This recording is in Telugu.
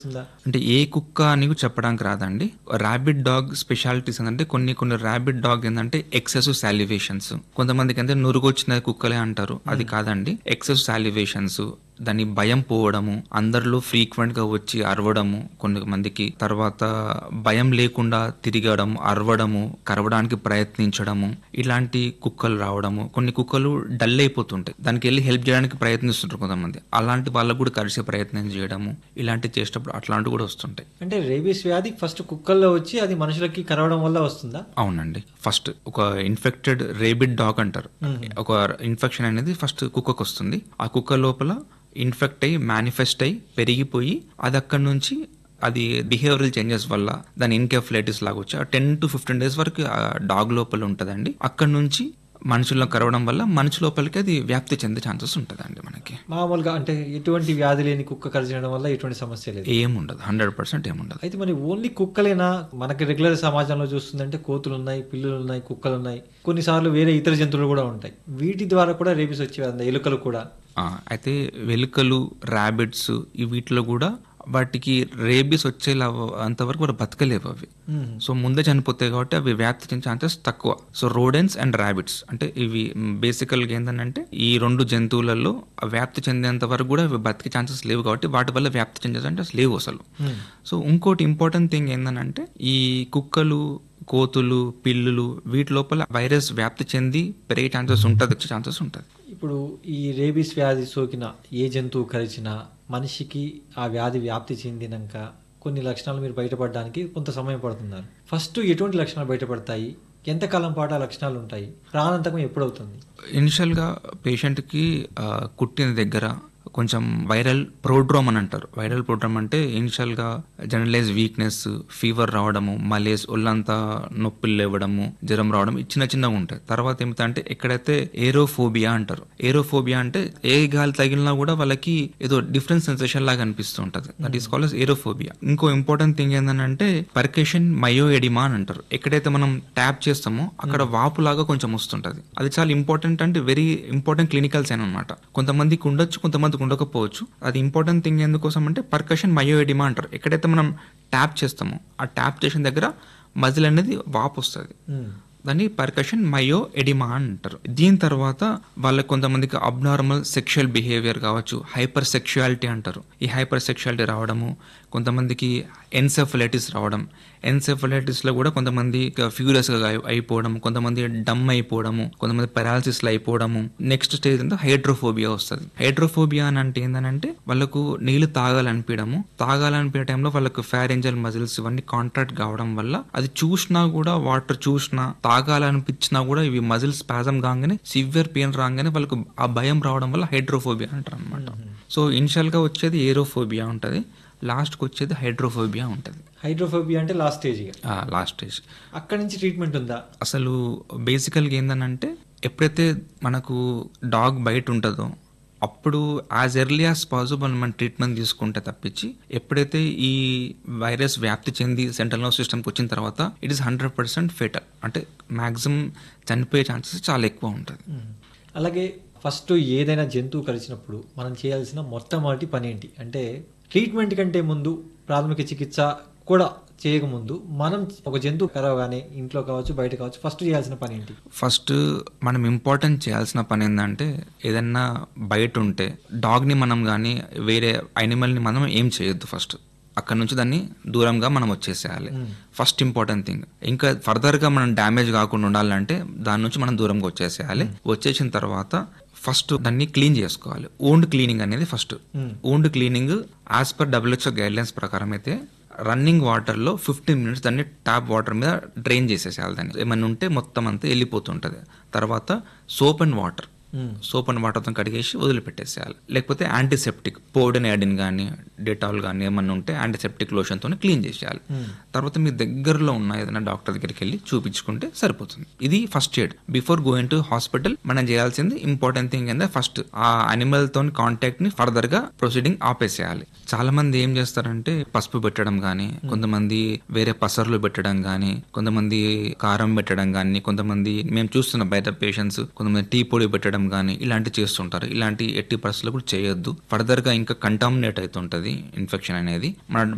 ఉందా? అంటే ఏ కుక్క అని చెప్పడానికి రాదండి ర్యాబిడ్ డాగ్ స్పెషాలిటీస్ ఏంటంటే కొన్ని కొన్ని ర్యాబిడ్ డాగ్ ఏంటంటే ఎక్సెస్ సాలివేషన్స్ కొంతమందికి అంటే నురుగు వచ్చిన కుక్కలే అంటారు అది కాదండి ఎక్సెస్ సాలివేషన్స్ దాని భయం పోవడము అందరిలో ఫ్రీక్వెంట్ గా వచ్చి అరవడము కొన్ని మందికి తర్వాత భయం లేకుండా తిరగడం అరవడము కరవడానికి ప్రయత్నించడము ఇలాంటి కుక్కలు రావడము కొన్ని కుక్కలు డల్ అయిపోతుంటాయి దానికి వెళ్ళి హెల్ప్ చేయడానికి ప్రయత్నిస్తుంటారు కొంతమంది అలాంటి వాళ్ళకు కూడా కలిసే ప్రయత్నం చేయడము ఇలాంటివి చేసేటప్పుడు అట్లాంటివి కూడా వస్తుంటాయి అంటే రేబీస్ వ్యాధి ఫస్ట్ కుక్కల్లో వచ్చి అది మనుషులకి కరవడం వల్ల వస్తుందా అవునండి ఫస్ట్ ఒక ఇన్ఫెక్టెడ్ రేబిడ్ డాగ్ అంటారు ఒక ఇన్ఫెక్షన్ అనేది ఫస్ట్ కుక్కకు వస్తుంది ఆ కుక్క లోపల ఇన్ఫెక్ట్ అయ్యి మేనిఫెస్ట్ అయ్యి పెరిగిపోయి అది అక్కడి నుంచి అది బిహేవియరల్ చేంజెస్ వల్ల దాని ఇన్కెఫ్లైటిస్ లాగా వచ్చి టెన్ టు ఫిఫ్టీన్ డేస్ వరకు ఆ డాగ్ లోపల ఉంటుందండి అక్కడి నుంచి మనుషుల్లో కరవడం వల్ల మనిషి లోపలికి అది వ్యాప్తి చెందే ఛాన్సెస్ ఉంటుందండి మనకి మామూలుగా అంటే ఎటువంటి వ్యాధి లేని కుక్క కరిచడం వల్ల ఎటువంటి సమస్య లేదు ఏముండదు హండ్రెడ్ పర్సెంట్ ఏముండదు అయితే మరి ఓన్లీ కుక్కలేనా మనకి రెగ్యులర్ సమాజంలో చూస్తుందంటే కోతులు ఉన్నాయి పిల్లులు ఉన్నాయి కుక్కలు ఉన్నాయి కొన్నిసార్లు వేరే ఇతర జంతువులు కూడా ఉంటాయి వీటి ద్వారా కూడా రేబీస్ వచ్చే వ్యాధి ఉందా? ఎలుకలు కూడా ఆ, అయితే వెలుకలు ర్యాబిట్స్ ఈ వీటిలో కూడా వాటికి రేబీస్ వచ్చేలా అంతవరకు కూడా బతకలేవు అవి మ్మ్. సో ముందే చనిపోతాయి కాబట్టి అవి వ్యాప్తి చెందే ఛాన్సెస్ తక్కువ సో రోడెన్స్ అండ్ ర్యాబిట్స్ అంటే ఇవి బేసికల్గా ఏంటంటే ఈ రెండు జంతువులలో ఆ వ్యాప్తి చెందేంత వరకు కూడా అవి బతికే ఛాన్సెస్ లేవు కాబట్టి వాటి వల్ల వ్యాప్తి చెందే ఛాన్సెస్ లేవు అసలు మ్మ్. సో ఇంకోటి ఇంపార్టెంట్ థింగ్ ఏంటంటే ఈ కుక్కలు కోతులు పిల్లులు వీటి లోపల వైరస్ వ్యాప్తి చెంది పెరిగే ఛాన్సెస్ ఉంటుంది వచ్చే ఛాన్సెస్ ఉంటుంది ఇప్పుడు ఈ రేబీస్ వ్యాధి సోకిన ఏ జంతువు కరిచినా మనిషికి ఆ వ్యాధి వ్యాప్తి చెందినాక కొన్ని లక్షణాలు మీరు బయటపడడానికి కొంత సమయం పడుతున్నారు ఫస్ట్ ఎటువంటి లక్షణాలు బయటపడతాయి ఎంతకాలం పాటు ఆ లక్షణాలు ఉంటాయి ప్రాణాంతకం ఎప్పుడవుతుంది ఇనిషియల్గా పేషెంట్కి ఆ, కుట్టిన దగ్గర కొంచెం వైరల్ ప్రోడ్రోమ్ అని అంటారు వైరల్ ప్రోడ్రోమ్ అంటే ఇనిషియల్గా జనరలైజ్ వీక్నెస్ ఫీవర్ రావడము మలేస్ ఒళ్ళంతా నొప్పులు లేవడము జ్వరం రావడం ఇవి చిన్న చిన్నగా ఉంటాయి తర్వాత ఏమిటంటే ఎక్కడైతే ఏరోఫోబియా అంటారు ఏరోఫోబియా అంటే ఏ గాలి తగిలినా కూడా వాళ్ళకి ఏదో డిఫరెంట్ సెన్సేషన్ లాగా అనిపిస్తూ ఉంటుంది దట్ ఈస్ కాల్డ్ ఏరోఫోబియా ఇంకో ఇంపార్టెంట్ థింగ్ ఏంటంటే పర్కేషన్ మయో ఎడిమా అని అంటారు ఎక్కడైతే మనం ట్యాప్ చేస్తామో అక్కడ వాపు లాగా కొంచెం వస్తుంటది అది చాలా ఇంపార్టెంట్ అంటే వెరీ ఇంపార్టెంట్ క్లినికల్ సైన్ అనమాట కొంతమందికి ఉండొచ్చు కొంతమందికి ఉండకపోవచ్చు అది ఇంపార్టెంట్ థింగ్ ఎందుకోసం అంటే పర్కషన్ మయో ఎడిమా అంటారు ఎక్కడైతే మనం ట్యాప్ చేస్తామో ఆ ట్యాప్ చేసిన దగ్గర మజిల్ అనేది వాపు వస్తుంది మ్మ్. దాన్ని పర్కషన్ మయో ఎడిమా అంటారు దీని తర్వాత వాళ్ళకి కొంతమందికి అబ్నార్మల్ సెక్షువల్ బిహేవియర్ కావచ్చు హైపర్ సెక్షువాలిటీ అంటారు ఈ హైపర్ సెక్షువాలిటీ రావడము కొంతమందికి ఎన్సెఫలైటిస్ రావడం ఎన్సెఫలైటిస్ లో కూడా కొంతమంది ఫ్యూరియస్ గా అయి- అయిపోవడం కొంతమంది డమ్ అయిపోవడము కొంతమంది పెరాలసిస్ లో అయిపోవడము నెక్స్ట్ స్టేజ్ అంటే హైడ్రోఫోబియా వస్తుంది హైడ్రోఫోబియా అని అంటే ఏంటంటే వాళ్ళకు నీళ్లు తాగాలనిపించడము తాగాలనిపించే టైంలో వాళ్ళకు ఫ్యారెంజల్ మజిల్స్ ఇవన్నీ కాంట్రాక్ట్ కావడం వల్ల అది చూసినా కూడా వాటర్ చూసినా తాగాలనిపించినా కూడా ఇవి మజిల్ స్పాజం కాగానే సివియర్ పెయిన్ రాగానే వాళ్ళకు ఆ భయం రావడం వల్ల హైడ్రోఫోబియా అంటారు అనమాట సో ఇనిషియల్ గా వచ్చేది ఏరోఫోబియా ఉంటది లాస్ట్ కి వచ్చేది హైడ్రోఫోబియా ఉంటది హైడ్రోఫోబియా అంటే లాస్ట్ స్టేజ్ ఇక లాస్ట్ స్టేజ్ అక్కడి నుంచి ట్రీట్మెంట్ ఉందా అసలు బేసికల్గా ఏంటంటే ఎప్పుడైతే మనకు డాగ్ బయట ఉంటుందో అప్పుడు యాజ్ ఎర్లీ యాజ్ పాసిబుల్ మనం ట్రీట్మెంట్ తీసుకుంటే తప్పించి ఎప్పుడైతే ఈ వైరస్ వ్యాప్తి చెంది సెంట్రల్ నర్వ్ సిస్టమ్కి వచ్చిన తర్వాత it is hundred percent fatal అంటే మ్యాక్సిమం చనిపోయే ఛాన్సెస్ చాలా ఎక్కువ ఉంటుంది మ్మ్. అలాగే ఫస్ట్ ఏదైనా జంతువు కలిసినప్పుడు మనం చేయాల్సిన మొట్టమొదటి పని ఏంటి అంటే ట్రీట్మెంట్ కంటే ముందు ప్రాథమిక చికిత్స కూడా చేయకముందు మనం ఒక జంతువు కరవగానే ఇంట్లో కావచ్చు బయట కావచ్చు ఫస్ట్ చేయాల్సిన పని ఏంటి ఫస్ట్ మనం ఇంపార్టెంట్ చేయాల్సిన పని ఏంటంటే ఏదన్నా బయట ఉంటే డాగ్ని మనం కానీ వేరే యానిమల్ని మనం ఏం చేయొద్దు ఫస్ట్ అక్కడ నుంచి దాన్ని దూరంగా మనం వచ్చేసేయాలి ఫస్ట్ ఇంపార్టెంట్ థింగ్ ఇంకా ఫర్దర్ గా మనం డ్యామేజ్ కాకుండా ఉండాలంటే దాని నుంచి మనం దూరంగా వచ్చేసేయాలి వచ్చేసిన తర్వాత ఫస్ట్ దాన్ని క్లీన్ చేసుకోవాలి ఓన్డ్ క్లీనింగ్ అనేది first hmm. Wound cleaning as per WHO guidelines ప్రకారం అయితే రన్నింగ్ వాటర్ లో ఫిఫ్టీన్ మినిట్స్ దాన్ని ట్యాప్ వాటర్ మీద డ్రైన్ చేసేసేయాలి దాన్ని ఏమైనా ఉంటే మొత్తం అంతా వెళ్ళిపోతుంటది తర్వాత soap and water hmm. Soap and వాటర్తో కడిగేసి వదిలిపెట్టేసేయాలి లేకపోతే యాంటీసెప్టిక్ పోడెన్ యాడిన్ కానీ డెటాల్ కానీ ఏమన్నా ఉంటే యాంటీసెప్టిక్ లోషన్తో క్లీన్ చేసేయాలి మ్మ్. తర్వాత మీ దగ్గరలో ఉన్న ఏదైనా డాక్టర్ దగ్గరికి వెళ్ళి చూపించుకుంటే సరిపోతుంది ఇది first aid before going to hospital మనం చేయాల్సింది ఇంపార్టెంట్ థింగ్ ఏంటంటే ఫస్ట్ ఆ అనిమల్ తో కాంటాక్ట్ ని ఫర్దర్ గా ప్రొసీడింగ్ ఆపేసేయాలి చాలా మంది ఏం చేస్తారంటే పసుపు పెట్టడం కానీ కొంతమంది వేరే పసర్లు పెట్టడం కానీ కొంతమంది కారం పెట్టడం కానీ కొంతమంది మేము చూస్తున్న బయట పేషెంట్స్ కొంతమంది టీ పొడి పెట్టడం కానీ ఇలాంటివి చేస్తుంటారు ఇలాంటి ఎట్టి పరిస్థితుల్లో కూడా చేయొద్దు ఫర్దర్ గా ఇంకా కంటామినేట్ అవుతుంటది ఇన్ఫెక్షన్ అనేది మన